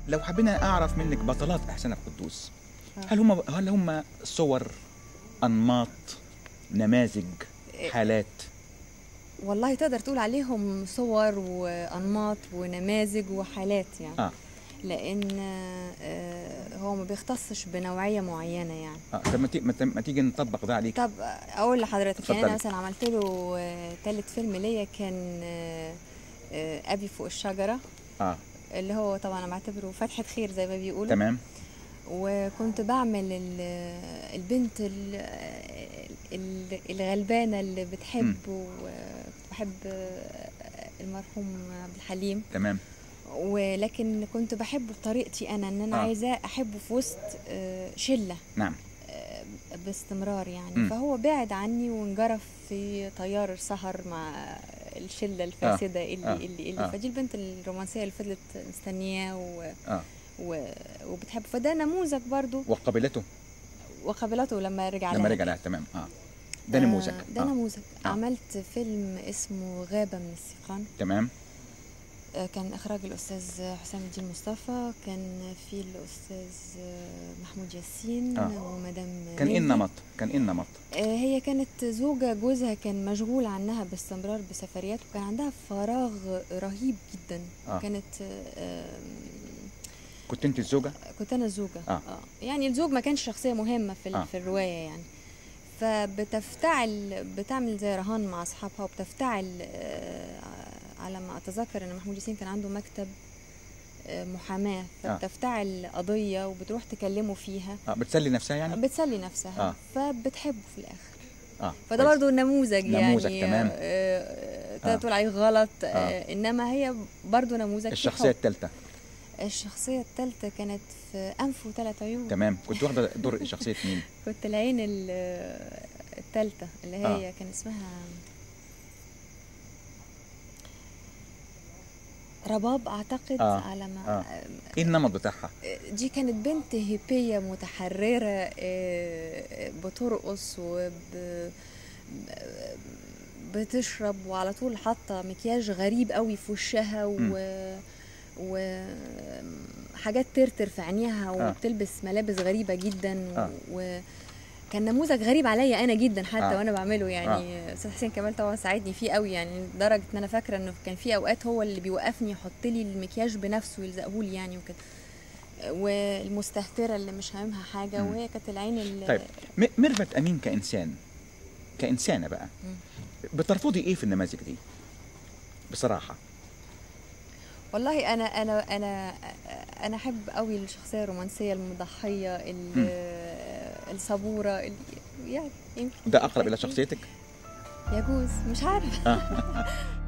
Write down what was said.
لو حبينا اعرف منك بطلات احسان القدوس آه. هل هم هل هم صور انماط نماذج حالات والله تقدر تقول عليهم صور وانماط ونماذج وحالات يعني اه لان آه، هو ما بيختصش بنوعيه معينه يعني اه طب ما تي- ما ت- ما تيجي نطبق ده عليك طب اقول لحضرتك يعني انا اتفضلي. مثلا عملت له آه، تالت فيلم ليا كان آه، آه، ابي فوق الشجره اه اللي هو طبعا انا بعتبره فتحه خير زي ما بيقولوا تمام وكنت بعمل ال- البنت ال- ال- الغلبانه اللي بتحب وكنت بحب المرحوم عبد الحليم تمام ولكن كنت بحبه بطريقتي انا ان انا آه. عايزاه احبه في وسط آه، شله نعم آه، باستمرار يعني مم. فهو بعد عني وانجرف في تيار السهر مع الشله الفاسده اللي آه. اللي, اللي آه. فدي البنت الرومانسيه اللي فضلت مستنياه و... اه و... وبتحبه فده نموذج برضو وقبلته وقابلته لما رجع لما لها رجع لها تمام اه ده نموذج آه، ده آه. نموذج آه. عملت فيلم اسمه غابه من السيقان تمام آه، كان اخراج الاستاذ حسام الدين مصطفى كان في الاستاذ آه، محمود ياسين آه. ومدام كان ايه نيلي. النمط كان ايه النمط آه، هي كانت زوجة جوزها كان مشغول عنها باستمرار بسفريات وكان عندها فراغ رهيب جدا آه. كانت آه، كنت انت الزوجه كنت انا الزوجة آه. يعني الزوج ما كانش شخصية مهمة في, ال- آه. في الرواية يعني فبتفتعل بتعمل زي رهان مع اصحابها وبتفتعل آه، على ما اتذكر ان محمود ياسين كان عنده مكتب آه، محاماة آه. فبتفتعل قضية وبتروح تكلمه فيها اه بتسلي نفسها يعني بتسلي نفسها آه. فبتحبه في الاخر اه فده كويس. برضو نموذج, نموذج، يعني تمام. آه، تقدر آه. تقول عليه غلط آه. آه. انما هي برضو نموذج في الشخصيه حب. الثالثه الشخصية الثالثة كانت في أنف وثلاث عيون تمام كنت واخده دور شخصيه مين كنت العين ال- الثالثة اللي هي آه. كان اسمها رباب أعتقد آه. على ما آه. ايه النمط بتاعها دي كانت بنت هيبية متحررة آه، بترقص وب بتشرب وعلى طول حاطة مكياج غريب قوي في وشها و وحاجات ترتر في عينيها آه. وبتلبس ملابس غريبة جدا آه. و... كان نموذج غريب عليا انا جدا حتى آه. وانا بعمله يعني استاذ حسين كمال طبعا ساعدني فيه قوي يعني لدرجه ان انا فاكره انه كان في اوقات هو اللي بيوقفني يحط لي المكياج بنفسه يلزقه لي يعني وكده والمستهتره اللي مش هاممها حاجه مم. وهي كانت العين اللي طيب م- ميرفت امين كانسان كانسانه بقى مم. بترفضي ايه في النماذج دي بصراحه والله انا انا انا انا احب قوي الشخصيه الرومانسيه المضحيه ال- الصبوره ال- يعني يمكن ده اقرب الى شخصيتك يجوز مش عارفه آه.